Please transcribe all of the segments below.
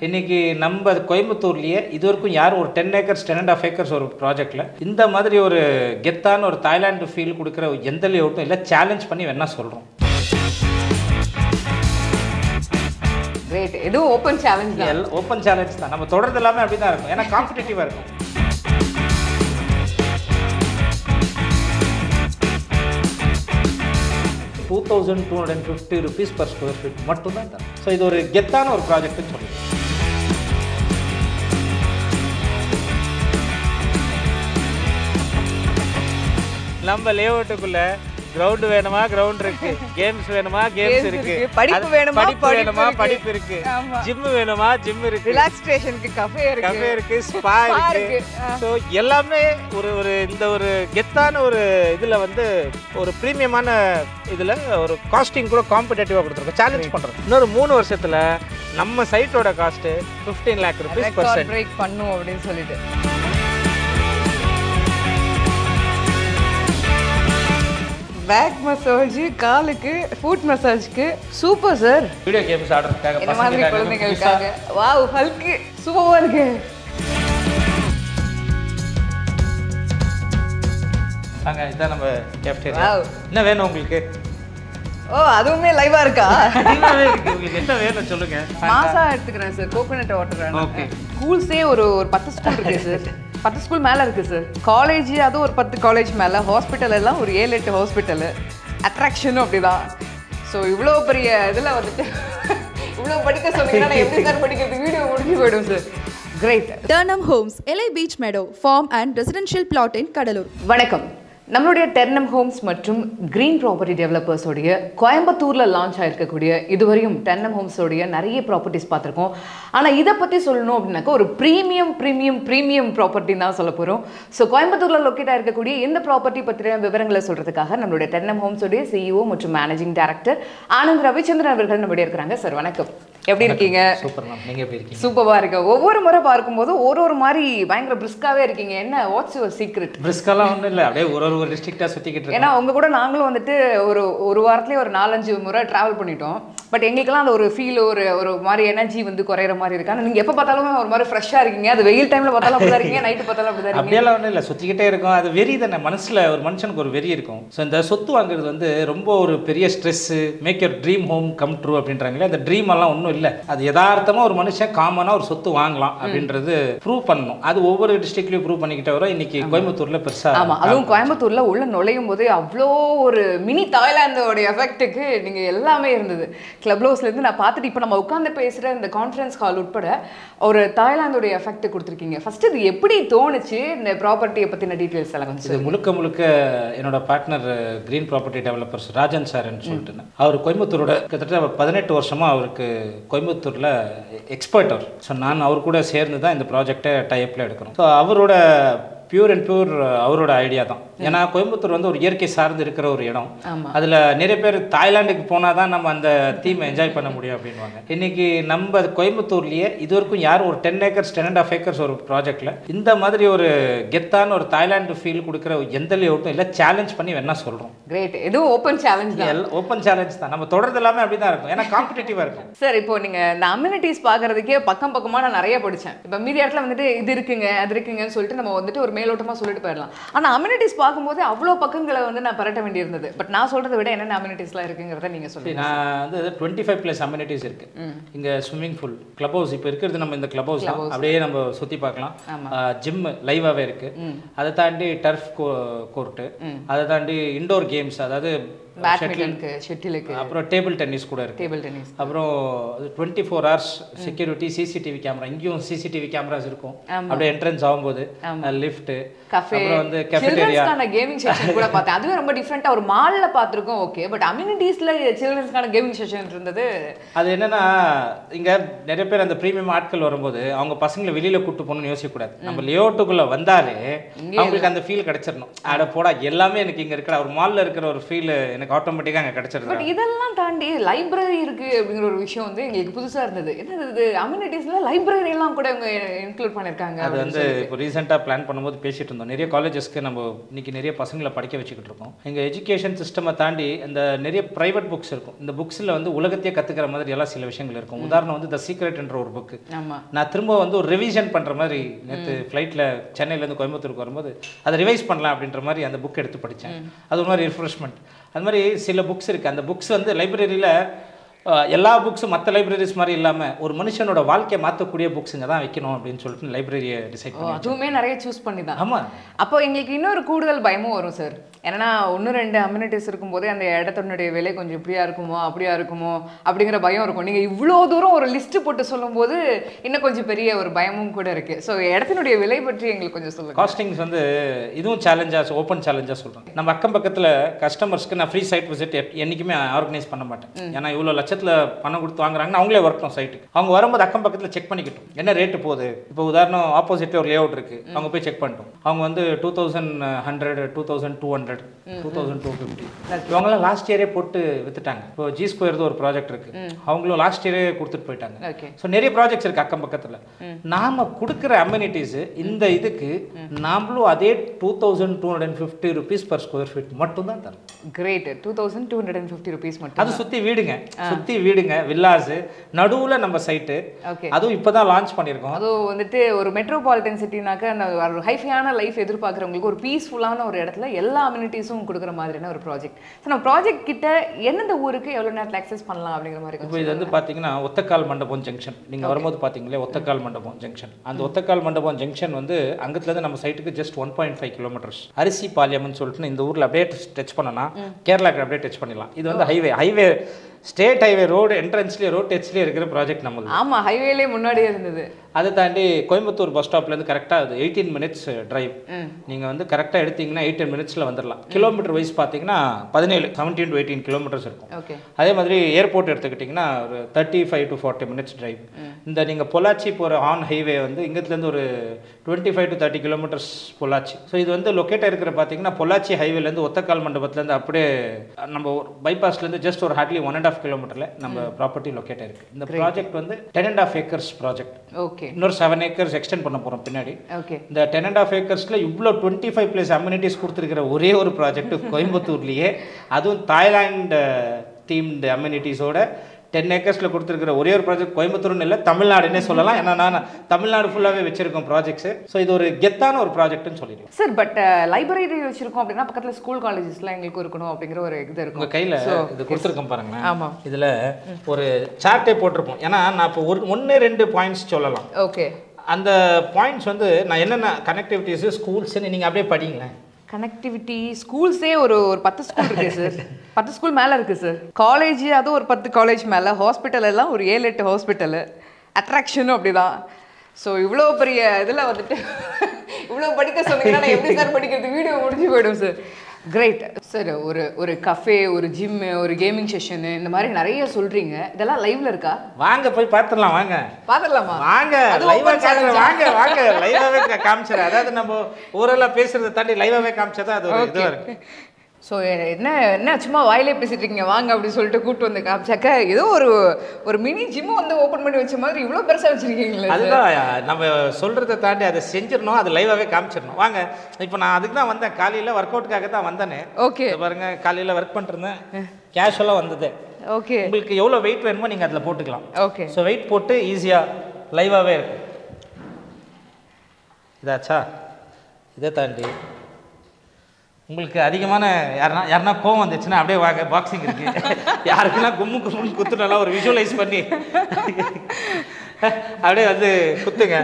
இன்னைக்கு நம்ம கோயம்புத்தூர்லயே இது வரைக்கும் யாரும் ஒரு ten acres ten and half acres ஒரு ப்ராஜெக்ட்ல இந்த மாதிரி ஒரு கெத்தான ஒரு தாய்லாந்து ஃபீல் கொடுக்குற எந்த லேஅவுட்டும் இல்லை சேலஞ்ச் பண்ணி வேணா சொல்றோம் கிரேட் எதுவும் ஓப்பன் சேலஞ்ச் தான் எல்லாம் ஓப்பன் சேலஞ்ச் தான் நம்ம தொடர்ந்து எல்லாமே அப்படி தான் இருக்கும் ஏன்னா காம்படிட்டிவாக இருக்கும் two thousand two hundred fifty rupees per square feet மட்டும்தான் தான் ஸோ இது ஒரு கெத்தான ஒரு ப்ராஜெக்ட்னு சொல்லுவோம் நம்ம லேஅவுட்டுக்குள்ள கிரவுண்ட் வேணுமா கிரவுண்ட் இருக்கு கேம்ஸ் வேணுமா கேம்ஸ் Games இருக்கு இருக்கு. படிப்பு அது- வேணுமா, படிப்பு படிப்பு வேணுமா இருக்கு. படிப்பு இருக்கு ஆமா. ஜிம் வேணுமா ஜிம் இருக்கு ரிலாக்ஸேஷனுக்கு கஃபே இருக்கு கஃபே இருக்கு ஸ்பா Spa இருக்கு இருக்கு. ஆ. ஸோ எல்லாமே ஒரு ஒரு இந்த ஒரு கெத்தான ஒரு இதுல வந்து ஒரு ப்ரீமியமான இதுல ஒரு காஸ்டிங் கூட காம்படேட்டிவாக கொடுத்துருக்கோம் சேலஞ்ச் பண்றோம் இன்னொரு மூணு வருஷத்துல நம்ம சைட்டோட cost 15 lakh rupees record percent break பண்ணும் அப்படின்னு சொல்லிட்டு பேக் மசாஜ் காலுக்கு ஃபுட் மசாஜ்க்கு சூப்பர் சார் வீடியோ கேம்ஸ் ஆடுறதுக்காக இந்த மாதிரி பசங்களுக்காக குழந்தைங்களுக்காக வாவ் ஹல்க்கு சூப்பரா இருக்கு வாங்க இதான் நம்ம கேஃப்டேரியா Wow. என்ன வேணும் உங்களுக்கு ஓ அதுவுமே லைவா இருக்கா எல்லாமே இருக்கு உங்களுக்கு என்ன வேணும் சொல்லுங்க மாசா எடுத்துக்கிறேன் சார் கோகோனட் வாட்டர் Okay. ஸ்கூல்ஸே ஒரு ஒரு பத்து ஸ்கூல் இருக்கு சார் பத்து ஸ்கூல் மேல இருக்கு சார் காலேஜ் அதுவும் ஒரு பத்து காலேஜ் மேல ஹாஸ்பிட்டல் எல்லாம் ஒரு ஏழு எட்டு ஹாஸ்பிட்டல் அட்ராக்ஷனும் அப்படிதான் ஸோ இவ்வளோ பெரிய இதில் வந்துட்டு இவ்வளோ படிக்க சொன்னீங்கன்னா நான் எப்படி சார் படிக்கிறது வீடியோ முடிஞ்சு போயிடும் sir great Turnham Homes, LA Beach Meadow, farm and residential plot in Kadalur. வணக்கம் நம்மளுடைய டெர்னம் ஹோம்ஸ் மற்றும் கிரீன் ப்ராப்பர்ட்டி டெவலப்பர்ஸோடைய கோயம்புத்தூரில் லான்ச் ஆயிருக்கக்கூடிய இதுவரையும் டெர்னம் ஹோம்ஸோடைய நிறைய ப்ராப்பர்ட்டிஸ் பார்த்துருக்கோம் ஆனால் இதை பற்றி சொல்லணும் அப்படின்னாக்கா ஒரு ப்ரீமியம் ப்ரீமியம் ப்ரீமியம் ப்ராப்பர்ட்டி தான் சொல்ல போகிறோம் ஸோ கோயம்புத்தூரில் லொக்கேட் ஆயிருக்கக்கூடிய இந்த ப்ராப்பர்ட்டி பற்றின விவரங்களை சொல்கிறதுக்காக நம்மளுடைய டெர்னம் ஹோம்ஸோடைய சிஇஓ மற்றும் மேனேஜிங் டைரக்டர் ஆனந்த் ரவிச்சந்திரன் அவர்கள் நம்முடைய இருக்கிறாங்க சார் வணக்கம் எப்படி இருக்கீங்க சூப்பர் மேம் நீங்க எப்படி இருக்கீங்க சூப்பராக இருக்கு ஒவ்வொரு முறை பார்க்கும்போது ஒரு ஒரு மாதிரி பயங்கர பிரிஸ்காவே இருக்கீங்க என்ன வாட்ஸ் யுவர் சீக்ரெட் பிரிஸ்கெல்லாம் ஒன்றும் இல்லை அப்படியே ஒரு ஒரு டிஸ்ட்ரிக்டாக சுற்றிக்கிட்டு இருக்கேன் ஏன்னா உங்க கூட நாங்களும் வந்துட்டு ஒரு ஒரு வாரத்துலயே ஒரு நாலஞ்சு முறை டிராவல் பண்ணிட்டோம் பட் எங்களுக்கெல்லாம் அந்த ஒரு ஃபீல் ஒரு ஒரு மாதிரி எனர்ஜி வந்து குறையிற மாதிரி இருக்கு ஆனா நீங்க எப்ப பார்த்தாலும் ஒரு மாதிரி ஃப்ரெஷ்ஷா இருக்கீங்க அது வெயில் டைம்ல பார்த்தாலும் அப்படிதான் இருக்கீங்க நைட்டு பார்த்தாலும் அப்படிதான் இருக்கீங்க அப்படியெல்லாம் ஒன்றும் இல்லை சுற்றிக்கிட்டே இருக்கும் அது வெறி தானே மனசில் ஒரு மனுஷனுக்கு ஒரு வெறி இருக்கும் ஸோ இந்த சொத்து வாங்குறது வந்து ரொம்ப ஒரு பெரிய stress make your dream home come true அப்படின்றாங்களே அந்த ட்ரீம் எல்லாம் ஒன்றும் இல்லை அது யதார்த்தமாக ஒரு மனுஷன் காமனாக ஒரு சொத்து வாங்கலாம் அப்படின்றது ப்ரூவ் பண்ணணும் அது ஒவ்வொரு டிஸ்ட்ரிக்ட்லையும் ப்ரூவ் பண்ணிக்கிட்டே வரோம் இன்னைக்கு கோயம்புத்தூரில் பெருசாக ஆமா அதுவும் கோயம்புத்தூர்ல உள்ள நுழையும் போதே அவ்வளோ ஒரு மினி தாய்லாந்தோட எஃபெக்ட்டுக்கு நீங்க எல்லாமே இருந்தது கிளப் ஹவுஸ்ல இருந்து நான் பார்த்துட்டு இப்போ நம்ம உட்காந்து பேசுற இந்த கான்ஃபரன்ஸ் கால் உட்பட ஒரு தாய்லாந்தோட எஃபெக்ட் கொடுத்துருக்கீங்க ஃபர்ஸ்ட் இது எப்படி தோணுச்சு இந்த ப்ராப்பர்ட்டியை பத்தின டீட்டெயில்ஸ் எல்லாம் கொஞ்சம் இது முழுக்க முழுக்க என்னோட partner Green Property Developers Rajan சார்ன்னு சொல்லிட்டு அவர் கோயம்புத்தூரோட கிட்டத்தட்ட பதினெட்டு வருஷமா அவருக்கு கோயம்புத்தூர்ல எக்ஸ்பர்ட் அவர் ஸோ நான் அவர் கூட சேர்ந்து தான் இந்த ப்ராஜெக்டை டைப்பில் எடுக்கிறோம் ஸோ அவரோட பியூர் அண்ட் பியூர் அவரோட ஐடியா தான் ஏன்னா கோயம்புத்தூர் வந்து ஒரு இயற்கை சார்ந்து இருக்கிற ஒரு இடம் ஆமா. அதில் நிறைய பேர் தாய்லாந்துக்கு போனால் தான் நம்ம அந்த தீமை என்ஜாய் பண்ண முடியும் அப்படின்வாங்க இன்னைக்கு நம்ம கோயம்புத்தூர்லயே இது வரைக்கும் யாரும் ஒரு ten acres ten and half acres ஒரு ப்ராஜெக்ட்ல இந்த மாதிரி ஒரு கெத்தான ஒரு தாய்லாந்து ஃபீல் கொடுக்குற எந்த லேஅவுட்டும் இல்லை சேலஞ்ச் பண்ணி வேணா சொல்றோம் கிரேட் எதுவும் ஓப்பன் சேலஞ்ச் தான் எல்லாம் ஓப்பன் சேலஞ்ச் தான் நம்ம தொடர்ந்து எல்லாமே அப்படி தான் இருக்கும் ஏன்னா காம்படிட்டிவாக இருக்கும் சார் இப்போ நீங்க இந்த அம்யூனிட்டிஸ் பார்க்கறதுக்கே பக்கம் பக்கமா நான் நிறைய படிச்சேன் இப்போ மீதி இடத்துல வந்துட்டு இது இருக்குங்க அது இருக்குங்கன்னு சொல்லிட்டு நம்ம வந்துட்டு ஒரு மேலோட்டமா சொல்லிட்டு போயிடலாம் ஆனா அம்யூனிட்டிஸ் பார்க்கும்போது அவ்வளோ பக்கங்களை வந்து நான் பரட்ட வேண்டியிருந்தது பட் நான் சொல்றதை விட என்னென்ன அம்யூனிட்டிஸ்லாம் இருக்குங்கிறத நீங்க சரி, சொல்லுங்க நான் வந்து டுவெண்ட்டி ஃபைவ் ப்ளஸ் அம்யூனிட்டிஸ் இருக்கு இங்க ஸ்விம்மிங் பூல் கிளப் ஹவுஸ் இப்போ இருக்கிறது நம்ம இந்த கிளப் ஹவுஸ் தான் அப்படியே நம்ம சுத்தி பார்க்கலாம் ஜிம் லைவாகவே இருக்கு அதை தாண்டி டர்ஃப் கோர்ட்டு அதை தாண்டி இண்டோர் கேம்ஸ் அதாவது பேட்மிண்டனுக்கு ஷெட்டிலுக்கு அப்புறம் டேபிள் டென்னிஸ் கூட இருக்கு டேபிள் டென்னிஸ் அப்புறம் twenty four hours security CCTV camera இங்கேயும் சிசிடிவி கேமராஸ் இருக்கும் அப்படியே என்ட்ரன்ஸ் ஆகும்போது லிஃப்ட் கஃபே அப்புறம் வந்து கெஃபேட்டேரியா சில்ட்ரன்ஸ்க்கான கேமிங் செக்ஷன் கூட பார்த்தேன் அதுவே ரொம்ப டிஃப்ரெண்ட்டாக ஒரு மால்ல பார்த்துருக்கோம் ஓகே பட் அம்யூனிட்டிஸ்ல சில்ட்ரன்ஸ்க்கான கேமிங் செக்ஷன் இருந்தது அது என்னன்னா இங்க நிறைய பேர் அந்த ப்ரீமியம் ஆட்கள் வரும்போது அவங்க பசங்களை வெளியில கூட்டு போகணும்னு யோசிக்கக்கூடாது நம்ம லேஅவுட்டுக்குள்ள வந்தாலே அவங்களுக்கு அந்த ஃபீல் கிடைச்சிடணும் அட போடா எல்லாமே எனக்கு இங்க இருக்கிற ஒரு மால்ல இருக்கிற ஒரு ஃபீல் எனக்கு ஆட்டோமேட்டிக்காக அங்கே கிடச்சிருது பட் இதெல்லாம் தாண்டி லைப்ரரி இருக்கு அப்படிங்கிற ஒரு விஷயம் வந்து எங்களுக்கு புதுசா இருந்தது என்னது இது அம்யூனிட்டிஸ்ல லைப்ரரி எல்லாம் கூட இவங்க இன்க்ளூட் பண்ணிருக்காங்க அது வந்து இப்போ ரீசெண்டாக பிளான் பண்ணும்போது பேசிட்டு இருந்தோம் நிறைய காலேஜஸ்க்கு நம்ம இன்னைக்கு நிறைய பசங்களை படிக்க வச்சுக்கிட்டு இருக்கோம் எங்கள் எஜுகேஷன் சிஸ்டமை தாண்டி இந்த நிறைய ப்ரைவேட் புக்ஸ் இருக்கும் இந்த புக்ஸில் வந்து உலகத்தையே கற்றுக்கிற மாதிரி எல்லாம் சில விஷயங்கள் இருக்கும் உதாரணம் வந்து த சீக்ரெட் என்ற ஒரு புக்கு ஆமா நான் திரும்ப வந்து ஒரு ரிவிஷன் பண்ணுற மாதிரி நேற்று ஃப்ளைட்டில் சென்னையிலேருந்து கோயம்புத்தூருக்கு வரும்போது அதை ரிவைஸ் பண்ணலாம் அப்படின்ற மாதிரி அந்த புக் எடுத்து படித்தேன் அது ஒரு மாதிரி ரிஃப்ரெஷ்மெண்ட் அது மாதிரி சில புக்ஸ் இருக்குது அந்த புக்ஸ் வந்து லைப்ரரியில் எல்லா புக்ஸும் மற்ற லைப்ரரிஸ் மாதிரி இல்லாமல் ஒரு மனுஷனோட வாழ்க்கையை மாற்றக்கூடிய புக்ஸுங்க தான் வைக்கணும் அப்படின்னு சொல்லிட்டு லைப்ரரியை டிசைட் ஓ, பண்ணி அதுவுமே நிறைய சூஸ் பண்ணி தான் ஆமாம் அப்போ எங்களுக்கு இன்னொரு கூடுதல் பயமும் வரும் சார் ஏன்னா ஒன்று ரெண்டு அம்யூனிட்டிஸ் இருக்கும்போதே அந்த இடத்தினுடைய விலை கொஞ்சம் இப்படியா இருக்குமோ அப்படியா இருக்குமோ அப்படிங்கிற பயம் இருக்கும் நீங்கள் இவ்வளோ தூரம் ஒரு லிஸ்ட் போட்டு சொல்லும்போது இன்னும் கொஞ்சம் பெரிய ஒரு பயமும் கூட இருக்கு ஸோ இடத்தினுடைய விலை பற்றி எங்களுக்கு கொஞ்சம் சொல்லுங்க காஸ்டிங்ஸ் வந்து இதுவும் சேலஞ்சாக ஓப்பன் சேலஞ்சாக சொல்கிறேன் நம்ம அக்கம் பக்கத்தில் கஸ்டமர்ஸ்க்கு நான் ஃப்ரீ சைட் விசிட் என்றைக்குமே ஆர்கனைஸ் பண்ண மாட்டேன் ஏன்னா இவ்வளோ லட்சத்தில் பணம் கொடுத்து வாங்குறாங்கன்னா அவங்களே வரட்டும் சைட்டுக்கு அவங்க வரும்போது அக்கம் பக்கத்தில் செக் பண்ணிக்கிட்டோம் என்ன ரேட்டு போகுது இப்போ உதாரணம் ஆப்போசிட்ல ஒரு லே அவுட் இருக்குது அவங்க போய் செக் பண்ணிட்டோம் அவங்க வந்து two thousand hundred two thousand two hundred two thousand two fifty இவங்களாம் லாஸ்ட் இயரே போட்டு வித்துட்டாங்க இப்போ ஜி ஸ்கொயர்து ஒரு ப்ராஜெக்ட் இருக்குது அவங்களும் லாஸ்ட் இயரே கொடுத்துட்டு போயிட்டாங்க ஓகே ஸோ நிறைய ப்ராஜெக்ட்ஸ் இருக்கு அக்கம் பக்கத்தில் நாம கொடுக்குற அம்யூனிட்டிஸ் இந்த இதுக்கு நாமளும் அதே two thousand two hundred fifty rupees per square feet மட்டும்தான் தரும் great two thousand two hundred and fifty rupees மட்டும் அது சுற்றி வீடுங்க சுற்றி வீடுங்க வில்லாஸ் நடுவுல நம்ம சைட்டு ஓகே அதுவும் இப்போ தான் லான்ச் பண்ணியிருக்கோம் அதுவும் வந்துட்டு ஒரு மெட்ரோபாலிட்டன் சிட்டினாக்க அந்த ஒரு ஹைஃபையான லைஃப் எதிர்பார்க்குறவங்களுக்கு ஒரு பீஸ்ஃபுல்லான ஒரு இடத்துல எல்லா அம்யூனிட்டிஸும் கொடுக்குற மாதிரியான ஒரு ப்ராஜெக்ட் ஸோ நம்ம ப்ராஜெக்ட் கிட்ட எந்தெந்த ஊருக்கு எவ்வளோ நேரத்தில் அக்சஸ் பண்ணலாம் அப்படிங்கிற மாதிரி இப்போ கொஞ்சம் இது வந்து பார்த்தீங்கன்னா ஒத்தக்கால் மண்டபம் ஜங்ஷன் நீங்கள் வரும்போது பார்த்தீங்களே ஒத்தக்கால் மண்டபம் ஜங்ஷன் அந்த ஒத்தக்கால் மண்டபம் ஜங்ஷன் வந்து அங்கத்துலேருந்து நம்ம சைட்டுக்கு just one point five kilometres அரிசி பாலியம்னு சொல்லிட்டு இந்த ஊரில் அப்படியே டச் பண்ணனா கேரளாக்கு அப்படியே டச் பண்ணிடலாம் இது வந்து highway highway state highway road என்ட்ரன்ஸ்லேயே ரோட் டச்லேயே இருக்கிற ப்ராஜெக்ட் நம்மளுக்கு ஆமா ஹைவேலே முன்னாடியே இருந்தது அதை தாண்டி கோயம்புத்தூர் பஸ் ஸ்டாப்லேருந்து கரெக்டாக அது எயிட்டீன் மினிட்ஸ் டிரைவ் நீங்கள் வந்து கரெக்டாக எடுத்தீங்கன்னா எயிட்டீன் மினிட்ஸில் வந்துடலாம் கிலோமீட்டர் வைஸ் பார்த்தீங்கன்னா பதினேழு செவன்டீன் டு எயிட்டீன் கிலோமீட்டர்ஸ் இருக்கும் ஓகே அதே மாதிரி ஏர்போர்ட் எடுத்துக்கிட்டிங்கன்னா ஒரு thirty five to forty minutes drive இந்த நீங்கள் பொள்ளாச்சி போகிற ஆன் ஹைவே வந்து இங்கத்துலேருந்து ஒரு twenty five to thirty kilometres Pollachi so இது வந்து லொக்கேட் இருக்கிற பார்த்தீங்கன்னா பொள்ளாச்சி ஹைவேலேருந்து ஒத்தக்கால் மண்டபத்துலேருந்து அப்படியே நம்ம பைபாஸ்லேருந்து ஜஸ்ட் ஒரு ஹார்ட்லி ஒன் அண்ட் ஆஃப் கிலோமீட்டரில் நம்ம ப்ராப்பர்ட்டி லொக்கேட் ஆயிருக்கு இந்த ப்ராஜெக்ட் வந்து ten and half acres project okay இன்னொரு செவன் ஏக்கர்ஸ் எக்ஸ்டெண்ட் பண்ண போகிறோம் பின்னாடி ஓகே இந்த டென் அண்ட் ஆஃப் ஏக்கர்ஸில் இவ்வளோ டுவெண்ட்டி ஃபைவ் பிளேஸ் அம்யூனிட்டிஸ் கொடுத்துருக்கிற ஒரே ஒரு ப்ராஜெக்ட் கோயம்புத்தூர்லேயே அதுவும் தாய்லாந்து தீம்டு அம்யூனிட்டிஸோட டென் ஏக்கர்ஸில் கொடுத்துருக்கிற ஒரே ஒரு ப்ராஜெக்ட் கோயம்புத்தூர்னு இல்லை தமிழ்நாடுன்னே சொல்லலாம் ஏன்னா நான் தமிழ்நாடு ஃபுல்லாகவே வச்சிருக்கோம் ப்ராஜெக்ட்ஸு ஸோ இது ஒரு கெத்தான ஒரு ப்ராஜெக்ட்னு சொல்லிடுவோம் சார் பட் லைப்ரரி வச்சிருக்கோம் அப்படின்னா பக்கத்துல ஸ்கூல் காலேஜஸ்லாம் எங்களுக்கு இருக்கணும் அப்படிங்கிற ஒரு இது இருக்கும் உங்கள் கையில் இது கொடுத்துருக்கோம் பாருங்களேன் ஆமா இதில் ஒரு சார்ட்டே போட்டிருப்போம் ஏன்னா நான் இப்போ ஒரு ஒன்று ரெண்டு பாயிண்ட்ஸ் சொல்லலாம் ஓகே அந்த பாயிண்ட்ஸ் வந்து நான் என்னென்ன கனெக்டிவிட்டிஸு ஸ்கூல்ஸ்ன்னு நீங்கள் அப்படியே படிங்களேன் கனெக்டிவிட்டி ஸ்கூல்ஸே ஒரு ஒரு பத்து ஸ்கூல் இருக்கு சார் பத்து ஸ்கூல் மேலே இருக்கு சார் காலேஜ் அதுவும் ஒரு பத்து காலேஜ் மேலே ஹாஸ்பிட்டல் எல்லாம் ஒரு ஏழு எட்டு ஹாஸ்பிட்டலு அட்ராக்ஷனும் அப்படிதான் ஸோ இவ்வளோ பெரிய இதில் வந்துட்டு இவ்வளோ படிக்க சொன்னீங்கன்னா நான் எப்படி சார் படிக்கிறது வீடியோ முடிஞ்சு போயிடும் சார் கிரேட் சார் ஒரு ஒரு கஃபே ஒரு ஜிம்மு ஒரு கேமிங் செஷனு இந்த மாதிரி நிறைய சொல்றீங்க இதெல்லாம் லைவ்ல இருக்கா வாங்க போய் பார்த்துடலாம் வாங்க பார்த்துடலாமா வாங்க அது லைவா open challenge ஆ? வாங்க வாங்க லைவாவே காமிச்சிட அதாவது நம்ம ஊரெல்லாம் பேசுறதை தாண்டி லைவாவே காமிச்சதா அது ஒரு இதுவா இருக்கு ஸோ என்ன என்ன சும்மா வாயிலே பேசிட்டு இருக்கீங்க வாங்க அப்படின்னு சொல்லிட்டு கூட்டு வந்து காமிச்சாக்க ஏதோ ஒரு ஒரு மினி ஜிம் வந்து ஓப்பன் பண்ணி வச்ச மாதிரி இவ்வளோ பெருசாக வச்சிருக்கீங்களே sir. அதுதான் நம்ம சொல்றதை தாண்டி அதை செஞ்சிடணும் அது லைவாவே காமிச்சிடணும் வாங்க இப்போ நான் அதுக்கு தான் வந்தேன் காலையில ஒர்க் அவுட்டுக்காக தான் வந்தேனே ஓகே இதை பாருங்க காலையில ஒர்க் பண்ணிருந்தேன் கேஷுவலாக வந்தது ஓகே உங்களுக்கு எவ்வளோ வெயிட் வேணுமோ நீங்க அதில் போட்டுக்கலாம் ஓகே ஸோ வெயிட் போட்டு ஈஸியாக லைவாகவே இருக்கும் இதாச்சா இதை தாண்டி உங்களுக்கு அதிகமான யாருனா யாருனா கோவம் வந்துச்சுன்னா அப்படியே வாங்க பாக்ஸிங் இருக்கு யாருக்குன்னா கும்மு கும்முன்னு குத்துனாலாம் ஒரு விஷுவலைஸ் பண்ணி அப்படியே வந்து குத்துங்க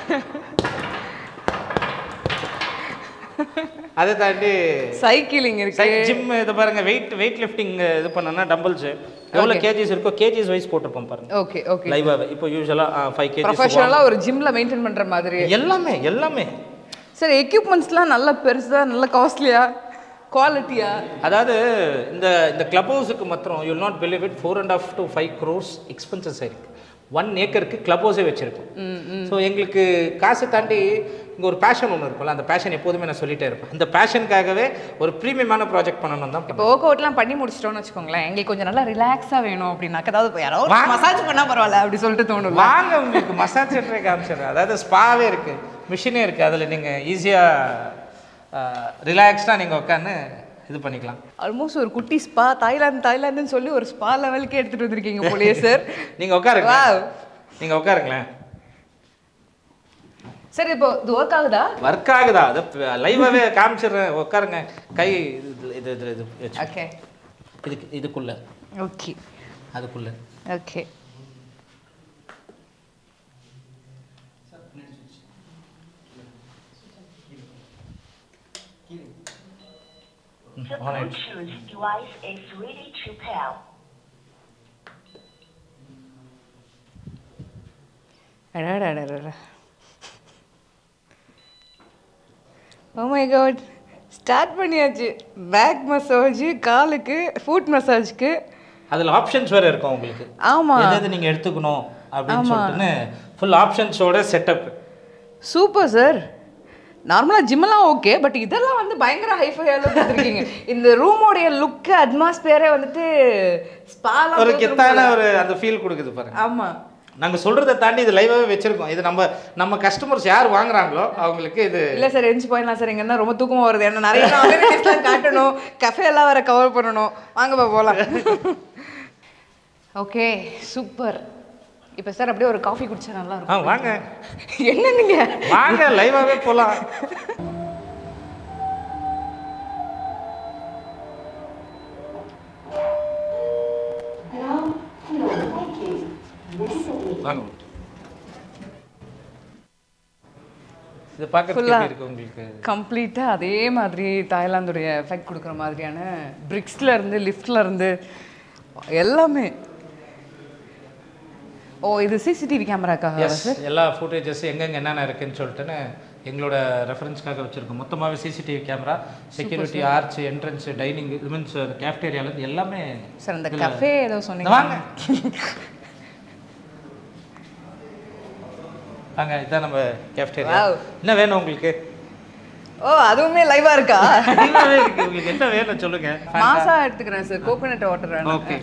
அதை தாண்டி சைக்கிளிங் இருக்கு ஜிம் இதை பாருங்க வெயிட் வெயிட் லிஃப்டிங் இது பண்ணனா டம்பிள்ஸ் எவ்வளோ கேஜிஸ் இருக்கோ கேஜிஸ் வைஸ் போட்டிருப்போம் பாருங்க ஓகே ஓகே லைவாகவே இப்போ யூஸ்வலாக ஃபைவ் கேஜிஸ் ப்ரொஃபஷனலாக ஒரு ஜிம்ல மெயின்டைன் பண்ற மாதிரி எல்லாமே எல்லாமே சார் எக்யூப்மெண்ட்ஸ்லாம் நல்ல பெருசா நல்ல காஸ்ட்லியா குவாலிட்டியா அதாவது இந்த இந்த கிளப் ஹவுஸுக்கு மாத்திரம் you not believe it four and half to five crores expenses ஆயிருக்கு ஒன் ஏக்கருக்கு கிளப் ஹவுஸே வச்சுருக்கோம் ஸோ எங்களுக்கு காசை தாண்டி இங்கே ஒரு பேஷன் ஒன்று இருக்கும்ல அந்த பேஷன் எப்போதுமே நான் சொல்லிட்டே இருப்பேன் அந்த பேஷனுக்காகவே ஒரு ப்ரீமியமான ப்ராஜெக்ட் பண்ணணும் தான் இப்போ ஒர்க் அவுட்லாம் பண்ணி முடிச்சிட்டோம்னு வச்சுக்கோங்களேன் எங்களுக்கு கொஞ்சம் நல்லா ரிலாக்ஸாக வேணும் அப்படின்னாக்க அதாவது யாரோ மசாஜ் பண்ணா பரவாயில்ல அப்படி சொல்லிட்டு தோணும் வாங்க உங்களுக்கு மசாஜ் சென்டரே காமிச்சிடுறேன் அதாவது ஸ்பாவே இருக்குது மிஷினே இருக்குது அதில் நீங்கள் ஈஸியாக ரிலாக்ஸ்டாக நீங்கள் உட்காந்து இது பண்ணிக்கலாம் ஆல்மோஸ்ட் ஒரு குட்டி ஸ்பா தாய்லாந்து தாய்லாந்துன்னு சொல்லி ஒரு ஸ்பா லெவலுக்கே எடுத்துட்டு வந்திருக்கீங்க போலயே சார் நீங்கள் உட்காருங்க Wow. நீங்கள் உட்காருங்களேன் சரி இப்போ இது ஒர்க் ஆகுதா ஒர்க் ஆகுதா அது லைவாகவே காமிச்சிடுறேன் உட்காருங்க கை இது இது இது இது வச்சு. ஓகே இதுக்கு இதுக்குள்ள ஓகே அதுக்குள்ள okay The Bluetooth device is ready to pair. அடாடாடாடா ஓ மை காட் ஸ்டார்ட் பண்ணியாச்சு பேக் மசாஜ் காலுக்கு ஃபுட் மசாஜ்க்கு அதில் ஆப்ஷன்ஸ் வேறு இருக்கும் உங்களுக்கு ஆமா. எது எது நீங்கள் எடுத்துக்கணும் அப்படின்னு சொல்லிட்டுன்னு ஃபுல் ஆப்ஷன்ஸோட செட்டப் சூப்பர் சார் நார்மலாக ஜிம்மெல்லாம் ஓகே பட் இதெல்லாம் வந்து பயங்கர ஹைஃபையாக கொடுத்துருக்கீங்க இந்த ரூமோடைய லுக்கு அட்மாஸ்பியரே வந்துட்டு ஸ்பாலாம் ஒரு கெத்தான ஒரு அந்த ஃபீல் கொடுக்குது பாருங்க ஆமாம் நாங்கள் சொல்கிறத தாண்டி இது லைவாகவே வச்சுருக்கோம் இது நம்ம நம்ம கஸ்டமர்ஸ் யார் வாங்குறாங்களோ அவங்களுக்கு இது இல்லை சார் எரிஞ்சு போயிடலாம் சார் இங்கே ரொம்ப தூக்கமாக வருது என்ன நிறைய ஆர்கனைஸ்லாம் காட்டணும் கஃபே எல்லாம் வேற கவர் பண்ணணும் வாங்கப்பா போகலாம் ஓகே சூப்பர் இப்போ சார் அப்படியே ஒரு காஃபி குடிச்சா நல்லா ஆ இருக்கும் வாங்க என்ன நீங்க வாங்க லைவாகவே போகலாம் வாங்க இது பார்க்கறதுக்கு Full-ஆ. எப்படி இருக்கு உங்களுக்கு கம்ப்ளீட்டாக அதே மாதிரி தாய்லாந்துடைய எஃபெக்ட் கொடுக்குற மாதிரியான பிரிக்ஸ்ல இருந்து லிஃப்ட்ல இருந்து எல்லாமே ஓ இது சிசிடிவி கேமராக்காக எஸ் எல்லா ஃபுட்டேஜஸ் எங்கெங்க என்னென்ன இருக்குன்னு சொல்லிட்டுன்னு எங்களோட ரெஃபரன்ஸ்க்காக வச்சுருக்கோம் மொத்தமாகவே CCTV camera security arch entrance dining means கேஃப்டேரியாலேருந்து எல்லாமே சார் அந்த இதுல- கஃபே ஏதோ இந்த சொன்னீங்க வாங்க வாங்க இதான் நம்ம கேஃப்டேரியா Wow. என்ன வேணும் உங்களுக்கு ஓ அதுவுமே லைவா இருக்கா எல்லாமே இருக்கு உங்களுக்கு என்ன வேணும் சொல்லுங்க மாசா எடுத்துக்கிறேன் சார் கோகோனட் வாட்டர் வேணும் ஓகே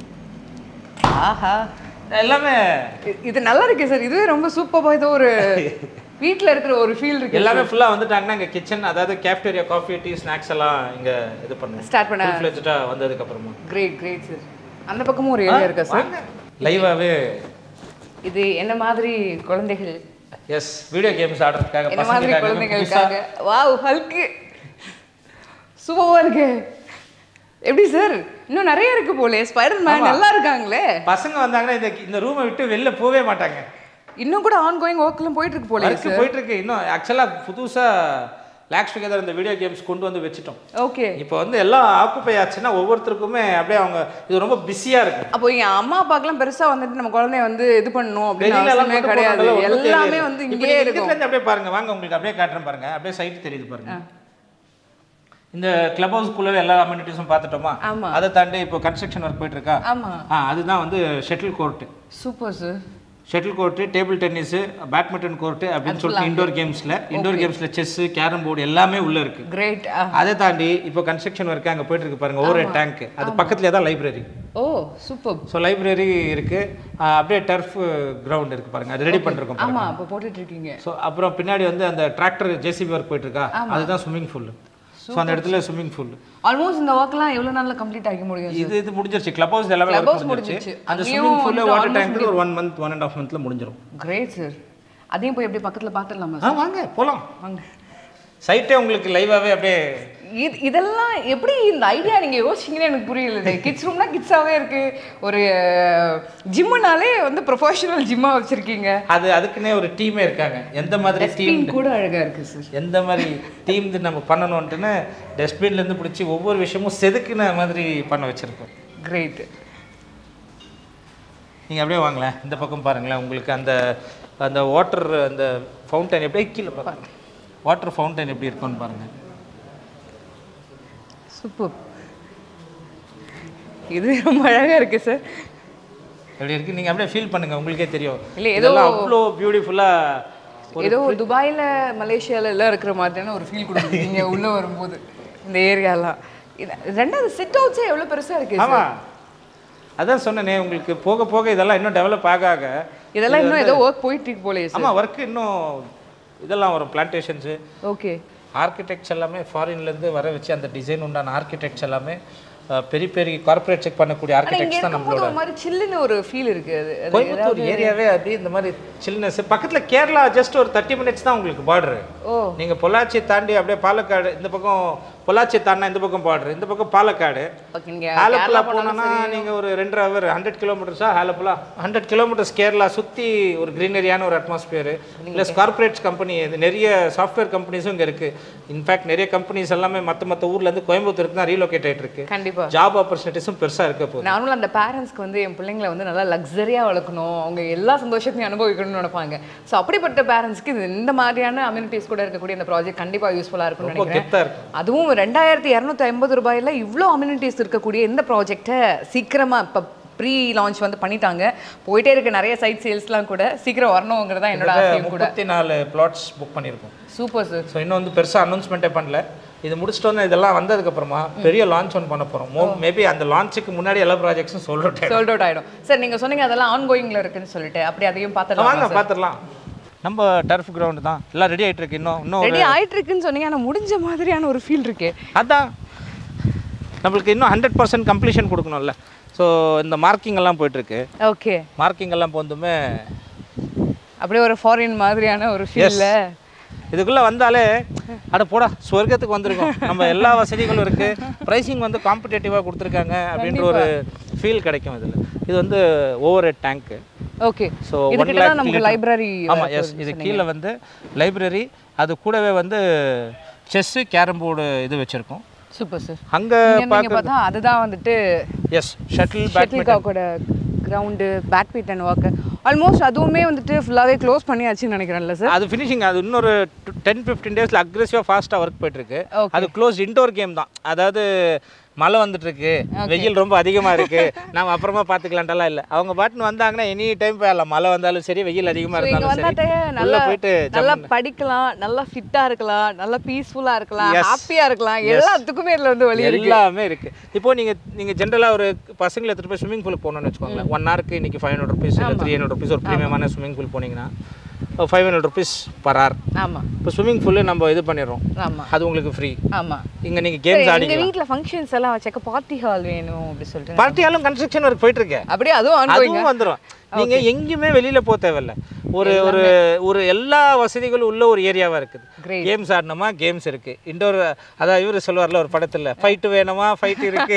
ஆஹா எல்லாமே இ- இது நல்லா இருக்கு சார் இதுவே ரொம்ப சூப்பராக ஏதோ ஒரு வீட்ல இருக்கிற ஒரு ஃபீல் இருக்கு எல்லாமே ஃபுல்லாக வந்துட்டாங்கன்னா இங்கே கிச்சன் அதாவது கேஃப்டேரியா காஃபி டீ ஸ்நாக்ஸ் எல்லாம் இங்கே இது பண்ணுவோம் ஸ்டார்ட் பண்ண ஃபுல் ஃப்ளெஜ்டாக வந்ததுக்கு அப்புறமா கிரேட் கிரேட் சார் அந்த பக்கமும் ஒரு ஏரியா இருக்கா சார் லைவாகவே இது என்ன மாதிரி குழந்தைகள் எஸ் வீடியோ கேம்ஸ் ஆடுறதுக்காக என்ன மாதிரி பசங்களுக்காக குழந்தைகளுக்காக வாவ் ஹல்க்கு சூப்பரா இருக்கு எப்படி சார் இன்னும் நிறைய இருக்கு போலே ஸ்பைடர் மேன் ஆமா. எல்லாம் இருக்காங்களே பசங்க வந்தாங்கன்னா இந்த இந்த ரூமை விட்டு வெளில போகவே மாட்டாங்க இன்னும் கூட ஆன் கோயிங் ஒர்க்லாம் போயிட்டு இருக்கு போலே ஒர்க்கு போயிட்டு இருக்கு இன்னும் ஆக்சுவலாக புதுசா லேக்ஸ் டுகெதர் இந்த வீடியோ கேம்ஸ் கொண்டு வந்து வச்சுட்டோம் ஓகே இப்போ வந்து எல்லாம் ஆக்குப்பை ஆச்சுன்னா ஒவ்வொருத்தருக்குமே அப்படியே அவங்க இது ரொம்ப பிஸியாக இருக்கு அப்போ என் அம்மா அப்பாக்கெல்லாம் பெருசா வந்துட்டு நம்ம குழந்தைய வந்து இது பண்ணணும் அப்படின்னு வெளியில எல்லாம் அவசியமே கொண்டு கிடையாது போனாலும் ஒண்ணும் எல்லாமே தெரியாது. வந்து இப்ப இங்கேயே நீங்க இருக்கும் இதுல இருந்து அப்படியே பாருங்க வாங்க உங்களுக்கு அப்படியே காட்டுறேன் பாருங்க அப்படியே சைட் தெரியுது பாருங்க இந்த கிளப் ஹவுஸ்க்குள்ளவே எல்லா அம்யூனிட்டிஸும் பார்த்துட்டோமா ஆமா. அதை தாண்டி இப்போ கன்ஸ்ட்ரக்ஷன் ஒர்க் போயிட்டு இருக்கா ஆமா ஆ அதுதான் வந்து shuttle court super sir shuttle court table tennis badminton court அப்படின்னு சொல்லிட்டு இண்டோர் கேம்ஸ்ல இண்டோர் கேம்ஸ்ல செஸ் கேரம் போர்டு எல்லாமே உள்ள இருக்கு கிரேட் அதை தாண்டி இப்போ கன்ஸ்ட்ரக்ஷன் ஒர்க் அங்கே போயிட்டு இருக்கு பாருங்க ஓவர் டேங்க் அது பக்கத்துலேயே தான் library oh super so library இருக்கு ஆ, அப்படியே டர்ஃப் கிரவுண்ட் இருக்கு பாருங்க அது ரெடி பண்ணிருக்கோம் பாருங்க ஆமா அப்போ போட்டுட்டு இருக்கீங்க ஸோ அப்புறம் பின்னாடி வந்து அந்த டிராக்டர் ஜேசிபி ஒர்க் போயிட்டு இருக்கா அதுதான் ஸ்விம்மிங் பூல் ஸோ அந்த இடத்துல ஸ்விம்மிங் பூல் ஆல்மோஸ்ட் இந்த ஒர்க்லாம் எவ்வளவு நாள்ல கம்ப்ளீட் ஆகி முடியும் இது இது முடிஞ்சிருச்சு கிளப் ஹவுஸ் எல்லாமே Club work house முடிஞ்சிருச்சு முடிஞ்சிருச்சு. அந்த அங்கேயும் ஸ்விம்மிங் பூல் வந்து வாட்டர் almost டேங்க் ஒரு one month one and half மந்த்ல முடிஞ்சிடும் கிரேட் சார் அதையும் போய் எப்படி பக்கத்துல பார்த்துடலாமா ஆ வாங்க போகலாம் வாங்க சைட்டே உங்களுக்கு லைவாகவே அப்படியே இது இதெல்லாம் எப்படி இந்த ஐடியா நீங்க யோசிச்சீங்கன்னு எனக்கு புரியல கிட்ஸ் ரூம்னா கிட்ஸாவே இருக்கு ஒரு ஜிம்முனாலே வந்து ப்ரொஃபஷனல் ஜிம்மா வச்சிருக்கீங்க அது அதுக்குன்னே ஒரு டீமே இருக்காங்க எந்த மாதிரி டீம் டீம் கூட அழகா இருக்கு சார் எந்த மாதிரி டீம் நம்ம பண்ணணும்ட்டுன்னு டஸ்ட்பின்லேருந்து பிடிச்சி ஒவ்வொரு விஷயமும் செதுக்குன மாதிரி பண்ண வச்சுருக்கோம் கிரேட் நீங்கள் அப்படியே வாங்களேன் இந்த பக்கம் பாருங்களேன் உங்களுக்கு அந்த அந்த வாட்டர் அந்த ஃபவுண்டைன் எப்படி கீழே பாருங்க வாட்டர் ஃபவுண்டைன் எப்படி இருக்கும்னு பாருங்கள் சூப்பர் இது ரொம்ப அழகா இருக்கு சார் எப்படி இருக்கு நீங்கள் அப்படியே ஃபீல் பண்ணுங்க உங்களுக்கே தெரியும் இல்ல, ஏதோ- இதெல்லாம் அவ்வளோ பியூட்டிஃபுல்லாக ஏதோ துபாயில மலேசியால எல்லாம் இருக்கிற மாதிரியான ஒரு ஃபீல் கொடுக்குது நீங்க உள்ள வரும்போது இந்த ஏரியாலாம் இது ரெண்டாவது சிட் அவுட்ஸே எவ்வளவு பெருசா இருக்கு ஆமாம் அதான் சொன்னேனே உங்களுக்கு போக போக இதெல்லாம் இன்னும் டெவலப் ஆக ஆக இதெல்லாம் இன்னும் ஏதோ ஒர்க் போயிட்டு இருக்கு போலயே சார் ஆமாம் ஒர்க் இன்னும் இதெல்லாம் வரும் பிளான்டேஷன்ஸு ஓகே ஆர்கிடெக்ட்ஸ் எல்லாமே ஃபாரின்லேருந்து வர வச்சு அந்த டிசைன் உண்டான ஆர்கிடெக்ட்ஸ் எல்லாமே அஹ், பெரிய பெரிய கார்ப்பரேட் செக் பண்ணக்கூடிய ஆனா இங்க ஆர்கிடெக்ட்ஸ் தான் இருக்கும்போது நம்மளோட ஒரு மாதிரி சில்லுன்னு ஒரு ஃபீல் இருக்கு அது அது கோயம்புத்தூர் ஏரியாவே அப்படியே இந்த மாதிரி சில்னஸ் பக்கத்தில் கேரளா ஜஸ்ட் ஒரு தேர்ட்டி மினிட்ஸ் தான் உங்களுக்கு பார்டரு ஓ நீங்கள் பொள்ளாச்சி தாண்டி அப்படியே பாலக்காடு இந்த பக்கம் பொள்ளாச்சி தாண்டினா இந்த பக்கம் பார்டர் இந்த பக்கம் பாலக்காடு ஓகே நீங்க ஆலப்புழா கேரளா போனோம்னா நீங்கள் ஒரு ரெண்டரை ஹவர் ஹண்ட்ரட் கிலோமீட்டர்ஸா ஆலப்புழா ஹண்ட்ரட் கிலோமீட்டர்ஸ் கேரளா சுற்றி ஒரு க்ரீனரியான ஒரு அட்மாஸ்பியர் ப்ளஸ் கார்ப்பரேட்ஸ் கம்பெனி இது நிறைய சாஃப்ட்வேர் கம்பெனிஸும் இங்கே இருக்குது இன்ஃபேக்ட் நிறைய கம்பெனிஸ் எல்லாமே மற்ற மற்ற ஊர்லேருந்து கோயம்புத்தூருக்கு தான் ரீலோகேட் ஆகிட்டு இருக்கு கண்டிப்பா ஜாப் ஆப்பர்ச்சுனிட்டிஸும் பெருசாக இருக்க போகுது நார்மலாக அந்த பேரண்ட்ஸ்க்கு வந்து என் பிள்ளைங்களை வந்து நல்லா லக்ஸரியாக வளர்க்கணும் அவங்க எல்லா சந்தோஷத்தையும் அனுபவிக்கணும்னு நினைப்பாங்க ஸோ அப்படிப்பட்ட பேரண்ட்ஸ்க்கு இது இந்த மாதிரியான அம்யூனிட்டிஸ் கூட இருக்கக்கூடிய இந்த ப்ராஜெக்ட் கண்டிப்பாக யூஸ்ஃபுல்லாக இருக்கும்னு ரொம்ப நினைக்கிறேன் கெத்தாக இருக்கும் அதுவும் ரெண்டாயிரத்தி இரநூத்தி ஐம்பது ரூபாயில இவ்வளோ அம்யூனிட்டிஸ் இருக்கக்கூடிய இந்த ப்ராஜெக்டை சீக்கிரமாக இப்போ ப்ரீ லான்ச் வந்து பண்ணிட்டாங்க போயிட்டே இருக்க நிறைய சைட் சேல்ஸ்லாம் கூட சீக்கிரம் வரணுங்கிறது தான் என்னோட ஆசையும் கூட முப்பத்தி நாலு பிளாட்ஸ் புக் பண்ணியிருக்கோம் சூப்பர் சார் ஸோ இன்னும் வந்து பெருசாக அனௌன்ஸ்மெண்ட்டே பண்ணல இது முடிச்சுட்டு வந்து இதெல்லாம் வந்ததுக்கப்புறமா பெரிய லான்ச் ஒன்று பண்ண போகிறோம் மோ மேபி அந்த லான்ச்சுக்கு முன்னாடி எல்லா ப்ராஜெக்ட்ஸும் சொல்லிட்டேன் சோல்ட் அவுட் ஆயிடும் சார் நீங்க சொன்னீங்க அதெல்லாம் ஆன்கோயிங்ல இருக்குன்னு சொல்லிட்டு அப்படி அதையும் வாங்க பார்த்துடலாம் பார்த்துடலாம் நம்ம டர்ஃப் கிரவுண்டு தான் எல்லாம் ரெடி ஆயிட்டு இருக்கு இன்னும் இன்னும் ஒரு- ரெடி ஆயிட்டு இருக்குன்னு சொன்னீங்க ஆனா முடிஞ்ச மாதிரியான ஒரு ஃபீல் இருக்கு அதான் நம்மளுக்கு இன்னும் ஹண்ட்ரட் பர்சன்ட் கம்ப்ளீஷன் கொடுக்கணும்ல ஸோ இந்த மார்க்கிங் எல்லாம் போயிட்டுருக்கு ஓகே மார்க்கிங் எல்லாம் போந்துமே அப்படியே ஒரு ஃபாரின் மாதிரியான ஒரு ஃபீல்ல இதுக்குள்ளே வந்தாலே அட போடா சொர்க்கத்துக்கு வந்திருக்கோம் நம்ம எல்லா வசதிகளும் இருக்குது ப்ரைஸிங் வந்து காம்படேட்டிவாக கொடுத்துருக்காங்க அப்படின்ற ஒரு ஃபீல் கிடைக்கும் இதில் இது வந்து ஓவர் ஹெட் டேங்க்கு ஓகே ஸோ இது ஒன் கிட்ட லேக் தான் நமக்கு லைப்ரரி ஆமாம் எஸ் இது கீழே வந்து லைப்ரரி அது கூடவே வந்து செஸ்ஸு கேரம் போர்டு இது வச்சுருக்கோம் சூப்பர் சார் அங்கே நீங்க பார்த்தா அதுதான் வந்துட்டு எஸ் ஷட்டில் பேட்மிண்டன் ஷட்டில்காக்கோட கிரவுண்டு பேட்மிண்டன் ஒர்க் ஆல்மோஸ்ட் அதுவுமே வந்துட்டு ஃபுல்லாவே க்ளோஸ் பண்ணியாச்சுன்னு நினைக்கிறேன்ல சார் அது ஃபினிஷிங் அது இன்னொரு டென் ஃபிஃப்டீன் டேஸில் அக்ரெசிவாக ஃபாஸ்ட்டாக ஒர்க் போயிட்டுருக்கு Okay. அது க்ளோஸ் இன்டோர் கேம் தான் அதாவது மழை வந்துட்டு இருக்கு வெயில் ரொம்ப அதிகமாக இருக்கு நாம அப்புறமா பார்த்துக்கலான்ட்டெல்லாம் இல்லை அவங்க பாட்டுன்னு வந்தாங்கன்னா எனி டைம் போயிடலாம் மழை வந்தாலும் சரி வெயில் அதிகமாக So, இங்க இருந்தாலும் வந்தாட்டே சரி உள்ள நல்லா போயிட்டு நல்லா ஜம்முன்னு. படிக்கலாம் நல்லா ஃபிட்டா இருக்கலாம் நல்லா பீஸ்ஃபுல்லா இருக்கலாம் Yes. ஹாப்பியா இருக்கலாம் எல்லாத்துக்குமே இதுல வந்து வழி இருக்கு எல்லாமே இருக்கு இப்போ நீங்க நீங்க ஜென்ரலா ஒரு பசங்களை எடுத்துட்டு போய் ஸ்விமிங் பூலுக்கு போகணும்னு வச்சுக்கோங்களேன் ஒன் ஹவருக்கு இன்னைக்கு ஃபைவ் ஹண்ட்ரட் ருபீஸ் இல்லை த்ரீ ஹண்ட்ரட் ருபீஸ் ஒரு ப்ரீமியமான ஸ்விமிங் பூல் போனீங்கன்னா five hundred rupees per hour ஆமா இப்போ ஸ்விமிங் பூல்லு நம்ம இது பண்ணிடுறோம் ஆமா அது உங்களுக்கு ஃப்ரீ ஆமா இங்க நீங்க சரி, கேம்ஸ் எங்க ஆடிக்கலாம் வீட்ல ஃபங்க்ஷன்ஸ் எல்லாம் வச்சக்க பார்ட்டி ஹால் வேணும் அப்படி சொல்லிட்டு பார்ட்டியாலும் கன்ஸ்ட்ரக்ஷன் ஒர்க் போயிட்டு இருக்கு அப்படியே அதுவும் ongoing அதுவும் வந்துடும் நீங்க எங்கேயுமே வெளியில போக தேவையில்ல ஒரு ஒரு ஒரு எல்லா வசதிகளும் உள்ள ஒரு ஏரியாவா இருக்குது Great. கேம்ஸ் ஆடணுமா கேம்ஸ் இருக்கு இண்டோர் அதான் இவரு சொல்லுவார்ல ஒரு படத்துல ஃபைட்டு வேணுமா ஃபைட் இருக்கு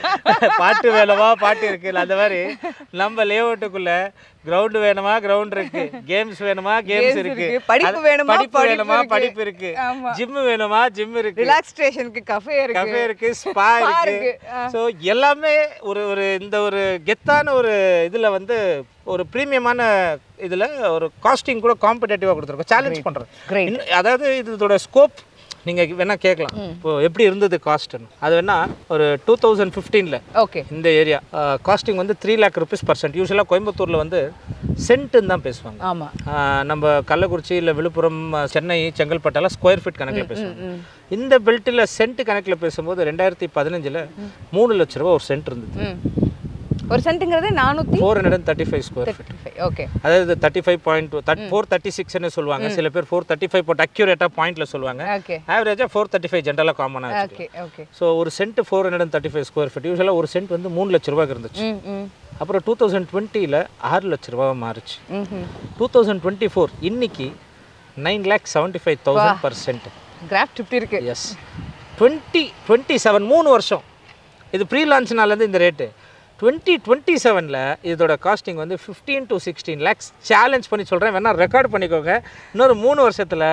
பாட்டு வேணுமா பாட்டு இருக்கு அந்த மாதிரி நம்ம லேஅவுட்டுக்குள்ள கிரவுண்ட் வேணுமா கிரவுண்ட் இருக்கு கேம்ஸ் வேணுமா கேம்ஸ் Games இருக்கு இருக்கு. படிப்பு அது- வேணுமா, படிப்பு படிப்பு வேணுமா இருக்கு. படிப்பு இருக்கு ஆமா. ஜிம் வேணுமா ஜிம் இருக்கு ரிலாக்ஸேஷனுக்கு கஃபே இருக்கு கஃபே இருக்கு ஸ்பா Spa இருக்கு இருக்கு. ஆ. ஸோ எல்லாமே ஒரு ஒரு இந்த ஒரு கெத்தான ஒரு இதுல வந்து ஒரு ப்ரீமியமான இதுல ஒரு காஸ்டிங் கூட காம்படேட்டிவாக கொடுத்துருக்கோம் சேலஞ்ச் Great. பண்ணுறோம் அதாவது இதோட ஸ்கோப் நீங்க வேணா கேட்கலாம் இப்போ எப்படி இருந்தது காஸ்ட்னு அது வேணா ஒரு டூ தௌசண்ட் ஃபிஃப்டீனில் ஓகே இந்த ஏரியா காஸ்டிங் வந்து த்ரீ லேக் ருபீஸ் பர்சன்ட் யூஸ்வலாக கோயம்புத்தூர்ல வந்து சென்ட்டுன்னு தான் பேசுவாங்க ஆமா ஆஹ் நம்ம கள்ளக்குறிச்சி இல்லை விழுப்புரம் ஆஹ் சென்னை செங்கல்பட்டெல்லாம் ஸ்கொயர் ஃபீட் கணக்கில் பேசுவாங்க இந்த பெல்ட்டில் சென்ட் கணக்கில் பேசும்போது ரெண்டாயிரத்தி பதினஞ்சில் மூணு லட்ச ரூபா ஒரு சென்ட் இருந்தது ம் ஒரு சென்ட்டுங்கிறது நானூற்றி four hundred thirty five square feet okay அதாவது thirty five point four thirty சிக்ஸ்னு சொல்லுவாங்க சில பேர் ஃபோர் தேர்ட்டி ஃபைவ் போட்டு அக்யூரேட்டாக பாயிண்ட்ல சொல்லுவாங்க ஓகே ஆவரேஜாக ஃபோர் தேர்ட்டி ஃபைவ் ஜென்ரலாக காமனாக ஓகே ஓகே ஸோ ஒரு cent four hundred thirty five square feet யூஸ்வலாக ஒரு சென்ட் வந்து மூணு லட்ச ரூபாய்க்கு இருந்துச்சு ம் ம் அப்புறம் டூ தௌசண்ட் டுவெண்ட்டியில் ஆறு லட்ச ரூபா மாறுச்சு ம் ம் டூ தௌசண்ட் டுவெண்ட்டி ஃபோர் இன்னைக்கு nine lakh seventy five thousand per cent கிராஃப்ட் இப்படி இருக்கு எஸ் டுவெண்ட்டி டுவெண்ட்டி செவன் மூணு வருஷம் இது ப்ரீ லான்ச்னாலேருந்து இந்த ரேட்டு டுவெண்ட்டி டுவெண்ட்டி செவனில் இதோட காஸ்டிங் வந்து fifteen to sixteen lakhs challenge பண்ணி சொல்கிறேன் வேணா ரெக்கார்ட் பண்ணிக்கோங்க இன்னொரு மூணு வருஷத்தில்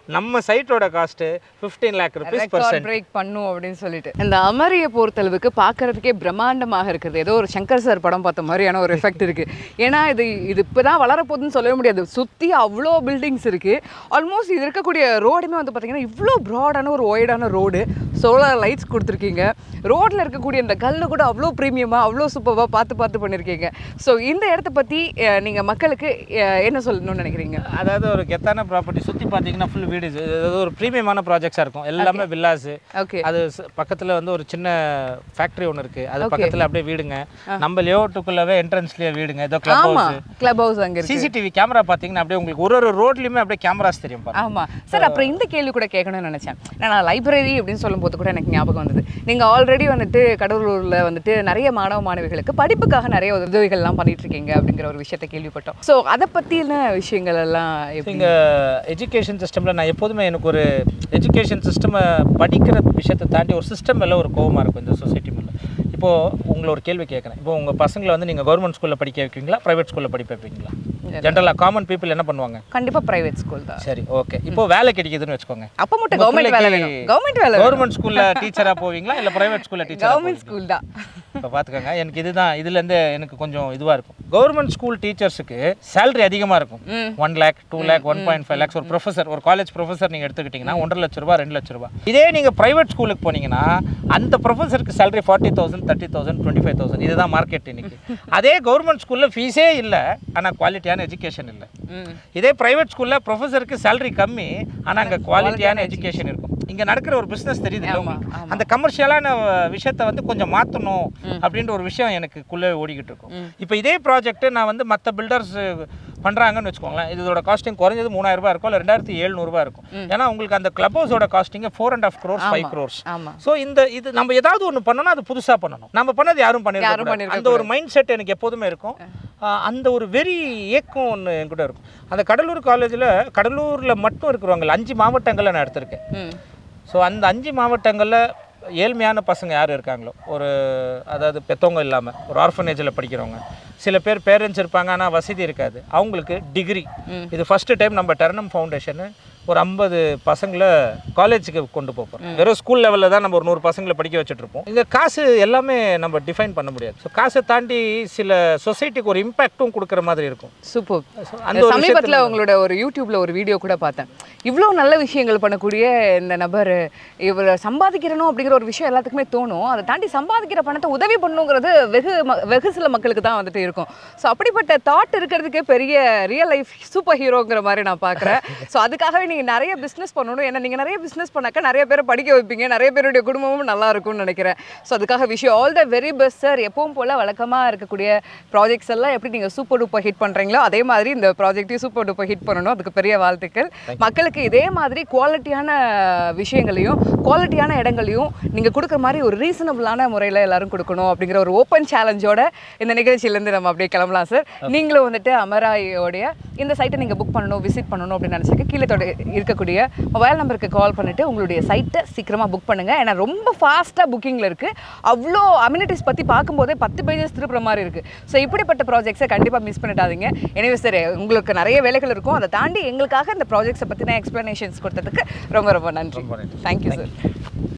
நம்ம சைட்டோட cost fifteen lakh rupees record percent break பண்ணும் அப்படின்னு சொல்லிட்டு இந்த அமரியை பொறுத்தளவுக்கு பார்க்கறதுக்கே பிரம்மாண்டமாக இருக்குது ஏதோ ஒரு சங்கர் சார் படம் பார்த்த மாதிரியான ஒரு எஃபெக்ட் இருக்கு ஏன்னா இது இது இப்போதான் வளரப்போகுதுன்னு சொல்லவே முடியாது சுற்றி அவ்வளோ பில்டிங்ஸ் இருக்கு ஆல்மோஸ்ட் இது இருக்கக்கூடிய ரோடுமே வந்து பார்த்தீங்கன்னா இவ்வளோ ப்ராடான ஒரு ஒய்டான ரோடு சோலார் லைட்ஸ் கொடுத்துருக்கீங்க ரோட்டில் இருக்கக்கூடிய இந்த கல் கூட அவ்வளோ ப்ரீமியமாக அவ்வளோ சூப்பராக பார்த்து பார்த்து பண்ணியிருக்கீங்க ஸோ இந்த இடத்த பற்றி நீங்கள் மக்களுக்கு அஹ், என்ன சொல்லணும்னு நினைக்கிறீங்க அதாவது ஒரு கெத்தான ப்ராப்பர்ட்டி சுற்றி பார்த்தீங்கன்னா ஃபுல் வீடு இது இது ஒரு ப்ரீமியமான ப்ராஜெக்ட்ஸாக இருக்கும் எல்லாமே வில்லாஸு ஓகே அது ச- பக்கத்துல வந்து ஒரு சின்ன ஃபேக்டரி ஒன்று இருக்கு அது Okay. பக்கத்துல அப்படியே வீடுங்க நம்ம லேஅவுட்டுக்குள்ளவே என்ட்ரன்ஸ்லயே வீடுங்க ஏதோ கிளப் ஆமா ஹவுஸ் கிளப் ஹவுஸ் அங்கே இருக்கு சிசிடிவி கேமரா பார்த்தீங்கன்னா அப்படியே உங்களுக்கு ஒரு ஒரு ரோட்லயுமே அப்படியே கேமராஸ் தெரியும் பாருங்க ஆமா சார் அப்புறம் இந்த கேள்வி கூட கேட்கணும்னு நினைச்சேன் நான் லைப்ரரி அப்படின்னு சொல்லும்போது கூட எனக்கு ஞாபகம் வந்தது நீங்க ஆல்ரெடி வந்துட்டு கடலூர்ல வந்துட்டு நிறைய மாணவ மாணவிகளுக்கு படிப்புக்காக நிறைய உதவிகள்லாம் பண்ணிட்டு இருக்கீங்க அப்படிங்கிற ஒரு விஷயத்தை கேள்விப்பட்டோம் ஸோ அதை பத்தின விஷயங்கள் எல்லாம் எப்படி இங்க எஜுகேஷன் சிஸ்டம்ல நான் எப்போதுமே எனக்கு ஒரு எஜுகேஷன் சிஸ்டமை படிக்கிற விஷயத்தை தாண்டி ஒரு சிஸ்டம் மேல ஒரு கோவமா இருக்கும் இந்த சொசைட்டி மேல இப்போ உங்களை ஒரு கேள்வி கேட்குறேன் இப்போ உங்க பசங்களை வந்து நீங்க கவர்மெண்ட் ஸ்கூல்ல படிக்க வைப்பீங்களா பிரைவேட் ஸ்கூல்ல படிக்க வைப்பீங்களா ஜென்ரலாக காமன் பீப்புள் என்ன பண்ணுவாங்க கண்டிப்பா பிரைவேட் ஸ்கூல் தான் சரி ஓகே இப்போ வேலை கிடைக்குதுன்னு வச்சுக்கோங்க அப்ப மட்டும் கவர்மெண்ட் வேலை வேணும் கவர்மெண்ட் வேலை வேணும் கவர்மெண்ட் ஸ்கூல்ல டீச்சரா போவீங்களா இல்ல பிரைவேட் ஸ்கூல்ல டீச்சரா கவர்மெண்ட் ஸ்கூல் தான் இப்போ பார்த்துக்கோங்க எனக்கு இதுதான் இதுலேருந்து எனக்கு கொஞ்சம் இதுவாக இருக்கும் கவர்மெண்ட் ஸ்கூல் டீச்சர்ஸுக்கு சேலரி அதிகமாக இருக்கும் one lakh two lakh one point five lakhs ஒரு ப்ரொஃபசர் ஒரு காலேஜ் ப்ரொஃபசர் நீங்கள் எடுத்துக்கிட்டிங்கன்னா ஒன்றரை லட்ச ரூபா ரெண்டு லட்ச ரூபா இதே நீங்கள் ப்ரைவேட் ஸ்கூலுக்கு போனீங்கன்னா அந்த ப்ரொஃபஸருக்கு salary forty thousand thirty thousand twenty five thousand இதுதான் மார்க்கெட் இன்னைக்கு அதே கவர்மெண்ட் ஸ்கூலில் ஃபீஸே இல்லை ஆனால் குவாலிட்டியான எஜுகேஷன் இல்லை இதே ப்ரைவேட் ஸ்கூலில் ப்ரொஃபஸருக்கு சேலரி கம்மி ஆனால் அங்கே குவாலிட்டியான எஜுகேஷன் இருக்கும் இங்கே நடக்கிற ஒரு பிஸ்னஸ் தெரியுது இல்ல உங்களுக்கு? அந்த கமர்ஷியலான விஷயத்தை வந்து கொஞ்சம் மாற்றணும் அப்படின்ற ஒரு விஷயம் எனக்குள்ளே ஓடிக்கிட்டு இருக்கும் இப்போ இதே ப்ராஜெக்ட் நான் வந்து மற்ற பில்டர்ஸ் பண்ணுறாங்கன்னு வச்சுக்கோங்களேன் இதோட காஸ்டிங் குறைஞ்சது மூணாயிரம் ரூபாய் இருக்கும் இல்லை ரெண்டாயிரத்தி எழுநூறுபா இருக்கும் ஏன்னா உங்களுக்கு அந்த கிளப் ஹவுஸோட costing four and half crores five crores ஆமா ஸோ இந்த இது நம்ம ஏதாவது ஒன்று பண்ணணும் அது புதுசாக பண்ணணும் நம்ம பண்ணது யாரும் யாரும் பண்ணிருக்க பண்ணிருக்க அந்த ஒரு மைண்ட் செட் எனக்கு எப்போதுமே இருக்கும் ஆஹ் அந்த ஒரு வெறி ஏக்கம் ஒன்று என்கிட்ட இருக்கும் அந்த கடலூர் காலேஜில் கடலூரில் மட்டும் இருக்கிறவங்க அஞ்சு மாவட்டங்களில் நான் எடுத்திருக்கேன் ம் ஸோ அந்த அஞ்சு மாவட்டங்களில் ஏழ்மையான பசங்க யார் இருக்காங்களோ ஒரு அதாவது பெத்தவங்க இல்லாமல் ஒரு ஆர்ஃபனேஜில் படிக்கிறவங்க சில பேர் பேரண்ட்ஸ் இருப்பாங்க ஆனால் வசதி இருக்காது அவங்களுக்கு டிகிரி இது ஃபஸ்ட்டு டைம் நம்ம டெர்னம் ஃபவுண்டேஷனு ஒரு ஐம்பது பசங்களை காலேஜுக்கு கொண்டு போகிறோம் வெறும் ஸ்கூல் லெவலில் தான் நம்ம ஒரு நூறு பசங்களை படிக்க வச்சுட்டு இருப்போம் இந்த காசு எல்லாமே நம்ம டிஃபைன் பண்ண முடியாது ஸோ காசை தாண்டி சில சொசைட்டிக்கு ஒரு இம்பேக்ட்டும் கொடுக்குற மாதிரி இருக்கும் சூப்பர் So, அந்த ஒரு சமீபத்தில் உங்களோட ஒரு யூடியூப்ல ஒரு வீடியோ கூட பார்த்தேன் இவ்வளோ நல்ல விஷயங்கள் பண்ணக்கூடிய இந்த நபர் இவர் சம்பாதிக்கிறணும் அப்படிங்கிற ஒரு விஷயம் எல்லாத்துக்குமே தோணும் அதை தாண்டி சம்பாதிக்கிற பணத்தை உதவி பண்ணுங்கிறது வெகு ம- வெகு சில மக்களுக்கு தான் வந்துட்டு இருக்கும் ஸோ அப்படிப்பட்ட தாட் இருக்கிறதுக்கே பெரிய ரியல் லைஃப் சூப்பர் ஹீரோங்கிற மாதிரி நான் பார்க்குறேன் ஸோ அதுக்காகவே நீங்கள் நிறைய பிஸ்னஸ் பண்ணணும் ஏன்னா நீங்கள் நிறைய பிஸ்னஸ் பண்ணாக்கா நிறைய பேரை படிக்க வைப்பீங்க நிறைய பேருடைய குடும்பமும் நல்லா இருக்கும்னு நினைக்கிறேன் ஸோ அதுக்காக விஷயம் all the very best sir எப்பவும் போல் வழக்கமாக இருக்கக்கூடிய ப்ராஜெக்ட்ஸ் எல்லாம் எப்படி நீங்கள் சூப்பர் டூப்பர் ஹிட் பண்ணுறீங்களோ அதே மாதிரி இந்த ப்ராஜெக்ட்டையும் சூப்பர் டூப்பர் ஹிட் பண்ணணும் அதுக்கு பெரிய வாழ்த்துக்கள் மக்களுக்கு இதே மாதிரி குவாலிட்டியான விஷயங்களையும் குவாலிட்டியான இடங்களையும் நீங்கள் கொடுக்குற மாதிரி ஒரு ரீசனபிளான முறையில் எல்லாரும் கொடுக்கணும் அப்படிங்கிற ஒரு ஓப்பன் சேலஞ்சோட இந்த நிகழ்ச்சியிலேருந்து நம்ம அப்படியே கிளம்பலாம் சார் நீங்களும் வந்துட்டு அமராயோடைய இந்த சைட்டை நீங்கள் புக் பண்ணணும் விசிட் பண்ணணும் அப்படின்னு நினச்சிக்க கீழே தொட இருக்கக்கூடிய மொபைல் நம்பருக்கு கால் பண்ணிட்டு உங்களுடைய சைட்டை சீக்கிரமாக புக் பண்ணுங்கள் ஏன்னா ரொம்ப ஃபாஸ்ட்டாக புக்கிங்கில் இருக்குது அவ்வளோ அம்யூனிட்டிஸ் பற்றி பார்க்கும்போதே பத்து பேஜஸ் திருப்புற மாதிரி இருக்குது ஸோ இப்படிப்பட்ட ப்ராஜெக்ட்ஸை கண்டிப்பாக மிஸ் பண்ணிட்டாதீங்க எனவே சரி உங்களுக்கு நிறைய வேலைகள் இருக்கும் அதை தாண்டி எங்களுக்காக இந்த ப்ராஜெக்ட்ஸை பற்றின எக்ஸ்ப்ளனேஷன்ஸ் கொடுத்ததுக்கு ரொம்ப ரொம்ப நன்றி ரொம்ப நன்றி. Thank you sir